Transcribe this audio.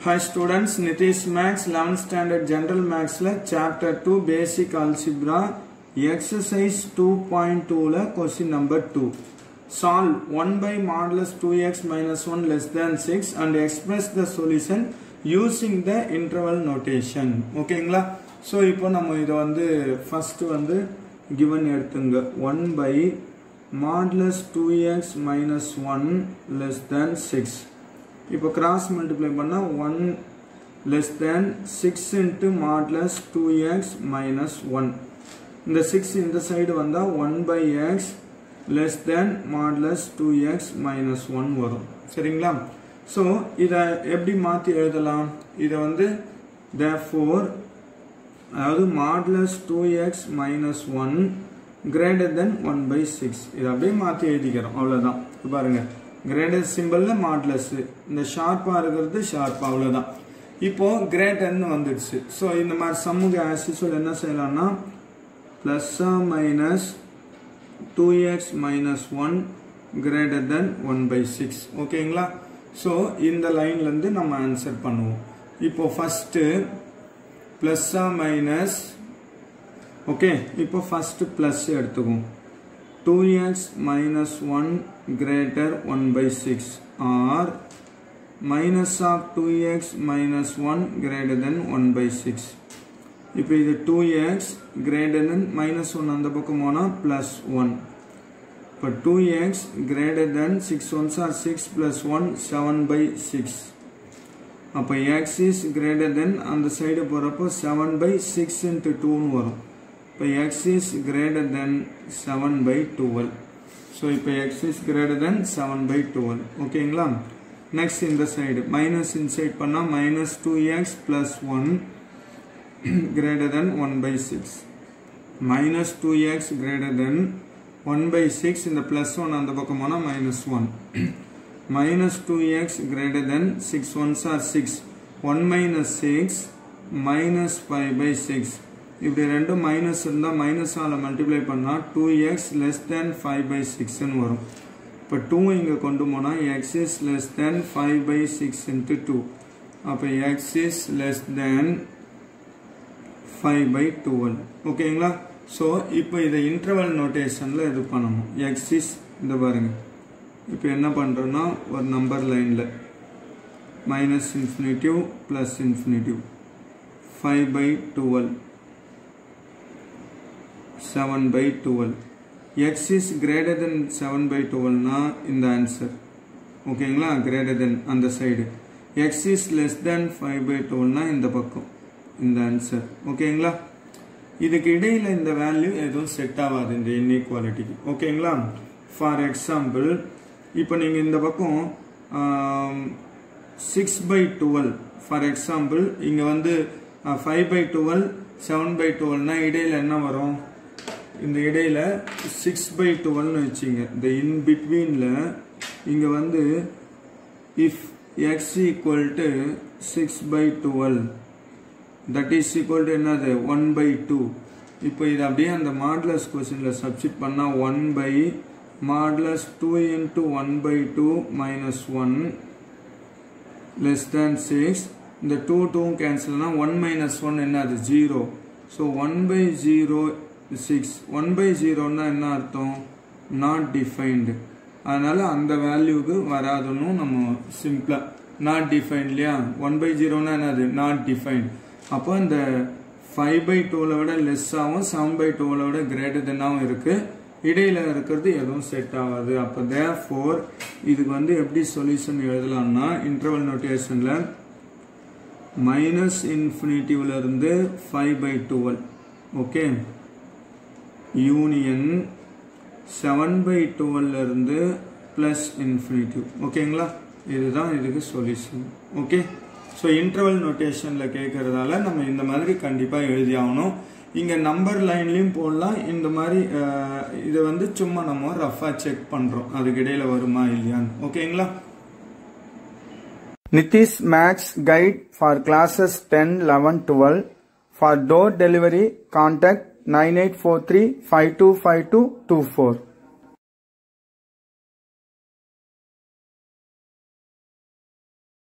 Hi students, Nitish Max 11th standard general mathsல chapter 2 basic algebra exercise 2.2ல question number 2 solve 1 by modulus 2x minus 1 less than 6 and express the solution using the interval notation ஓகேங்களா so இப்போ நம்ம இதை வந்து first வந்து given எடுத்துங்க 1 by modulus 2x minus 1 less than 6 இப்போ கிராஸ் மல்டிப்ளை பண்ணால் one less than six into modulus two x minus one இந்த சிக்ஸ் இந்த சைடு வந்தால் one by x less than modulus two x minus one வரும் சரிங்களா so இதை எப்படி மாற்றி எழுதலாம் இதை வந்து த ஃபோர் அதாவது modulus two x minus one greater than one by six இதை அப்படியே மாற்றி எழுதிக்கிறோம் அவ்வளோதான் பாருங்கள் கிரேட்டர் சிம்பிளில் மாட்லஸ் இந்த ஷார்ப்பாக இருக்கிறது ஷார்ப் அவ்வளோதான் இப்போ கிரேட்டர்னு வந்துடுச்சு ஸோ இந்த மாதிரி சமூக ஆசிசுவல் என்ன செய்யலாம்னா ப்ளஸ்ஸா minus two x minus one greater than one by six ஓகேங்களா ஸோ இந்த லைன்லேருந்து நம்ம ஆன்சர் பண்ணுவோம் இப்போ ஃபஸ்ட்டு ப்ளஸ்ஸா மைனஸ் ஓகே இப்போ ஃபஸ்ட்டு ப்ளஸ் எடுத்துக்குவோம் 2x minus 1 greater 1 by 6 or minus of 2x minus 1 greater than 1 by 6 இப்போ இது 2x greater than minus 1 அந்த பக்கம் போனா plus 1 இப்போ 2x greater than 6 ones are 6 plus 1 7 by 6 அப்போ x is greater than அந்த சைடு போகிறப்போ 7 by 6 into 2 வரும் இப்போ x is greater than 7 by 12 so இப்போ x is greater than 7 by 12 ஓகேங்களா நெக்ஸ்ட் இந்த சைடு மைனஸ் இன்சைட் பண்ணால் minus two x plus one greater than one by six minus two x greater than one by six இந்த plus one அந்த பக்கம் போனால் minus one minus two x greater than six ones or six one minus six minus five by six இப்படி ரெண்டும் minus இருந்தால் மைனஸால் multiply பண்ணால் two x less than five by சிக்ஸ்ன்னு வரும் இப்போ டூ இங்கே கொண்டு போனால் X is less than five by six into two அப்போ x is less than five by twelve ஓகேங்களா ஸோ இப்போ இதை இன்டர்வல் நோட்டேஷனில் இது பண்ணணும் எக்ஸ் இஸ் இந்த பாருங்க இப்போ என்ன பண்ணுறோன்னா ஒரு நம்பர் லைனில் minus infinitive plus infinitive five by twelve 7 by 12 x is greater than 7 by 12 னா இந்த ஆன்சர் ஓகேங்களா greater than அந்த side x is less than 5 by 12 னா இந்த பக்கம் இந்த ஆன்சர் ஓகேங்களா இதுக்கு இடையில இந்த வேல்யூ எதுவும் செட் ஆகாது இந்த இன்இக்வாலிட்டிக்கு ஓகேங்களா ஃபார் எக்ஸாம்பிள் இப்போ நீங்கள் இந்த பக்கம் six by twelve for example இங்கே வந்து five by twelve seven by டுவெல்னா இடையில என்ன வரும் இந்த இடையில சிக்ஸ் பை டுவெல்னு வச்சுங்க இந்த இன் பிட்வீனில் இங்கே வந்து if x equal to six by twelve that is equal to என்னது ஒன் பை டூ இப்போ இது அப்படியே அந்த மாட்லஸ் கொஸ்டினில் சப்ஸ்டிட் பண்ணால் one by modulus two into one by two minus one less than six இந்த டூ டூவும் கேன்சல்னா ஒன் மைனஸ் ஒன் என்னது zero so one by zero six one by ஜீரோன்னா என்ன அர்த்தம் நாட் டிஃபைன்டு அதனால அந்த வேல்யூக்கு வராதுன்னு நம்ம சிம்பிளா நாட் டிஃபைன் இல்லையா ஒன் பை ஜீரோனா என்னது நாட் டிஃபைன்ட் அப்போ இந்த ஃபைவ் பை டூவில் விட லெஸ்ஸாகவும் செவன் பை டூவில் விட கிரேட்டர் தென்னாகவும் இருக்கு இடையில இருக்கிறது எதுவும் செட் ஆகாது அப்போ தே ஃபோர் இதுக்கு வந்து எப்படி சொல்யூஷன் எழுதலாம்னா இன்டர்வல் நோட்டேஷனில் மைனஸ் இன்ஃபினிட்டிவ்ல இருந்து five by twelve okay union seven by டுவெல்ல இருந்து பிளஸ் இன்ஃபினிட்டிவ் ஓகேங்களா இதுதான் இதுக்கு சொல்யூஷன் ஓகே ஸோ இன்டர்வல் நோட்டேஷனில் கேட்கறதால நம்ம இந்த மாதிரி கண்டிப்பாக எழுதி ஆகணும் இங்கே நம்பர் லைன்லையும் போடலாம் இந்த மாதிரி இதை வந்து சும்மா நம்ம ரஃபாக செக் பண்ணுறோம் அதுக்கு இடையில வருமா இல்லையான்னு ஓகேங்களா Nitish Max Guide for classes 10, 11, 12. For door delivery, contact 9843 525224.